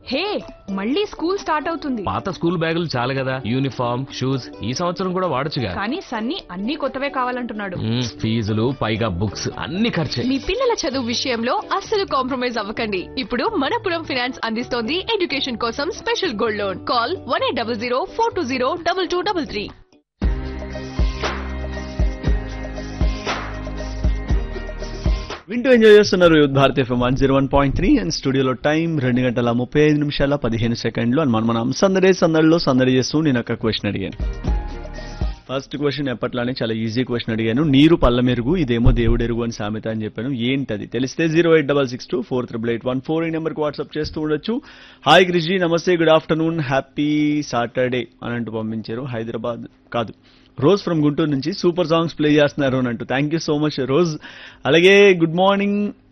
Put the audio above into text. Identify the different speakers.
Speaker 1: హే మళ్ళీ school start అవుతుంది
Speaker 2: పాత స్కూల్ బ్యాగులు చాలు కదా యూనిఫామ్ షూస్ ఈ సంవత్సరం కూడా వాడొచ్చుగా
Speaker 1: కానీ సన్నీ అన్ని కొత్తవే కావాలంటున్నాడు
Speaker 2: మ్మ్, ఫీజులు పైగా బుక్స్ అన్ని ఖర్చే
Speaker 3: మీ పిల్లల చదువు విషయంలో అస్సలు కాంప్రమైజ్ అవ్వకండి ఇప్పుడు మనపురం ఫైనాన్స్ అందిస్తోంది ఎడ్యుకేషన్ కోసం special gold loan call one eight double zero four two zero double two double three
Speaker 4: వింటూ ఎంజాయ్ చేస్తున్నారు youth Bharat FM one zero one point three and స్టూడియోలో టైం రెండు గంటల ముప్పై ఐదు నిమిషాల పదిహేను సెకండ్లు అని మనం మనం సందడే సందడిలో సందడి చేస్తూ నేను ఒక క్వశ్చన్ అడిగాను ఫస్ట్ క్వశ్చన్ ఎప్పట్లానే చాలా ఈజీ క్వశ్చన్ అడిగాను నీరు పల్ల మెరుగు ఇదేమో దేవుడు ఎరుగు అని సామెత అని చెప్పాను ఏంటది తెలిస్తే zero eight double six two four triple eight one four ఈ నెంబర్కి వాట్సాప్ చేస్తూ ఉండొచ్చు హాయ్ క్రిషి నమస్తే గుడ్ ఆఫ్టర్నూన్ హ్యాపీ సాటర్డే అని అంటూ పంపించారు హైదరాబాద్ కాదు రోజ్ ఫ్రమ్ గుంటూరు నుంచి సూపర్ సాంగ్స్ ప్లే చేస్తున్నారు అని అంటూ thank you so much Rose అలాగే గుడ్ మార్నింగ్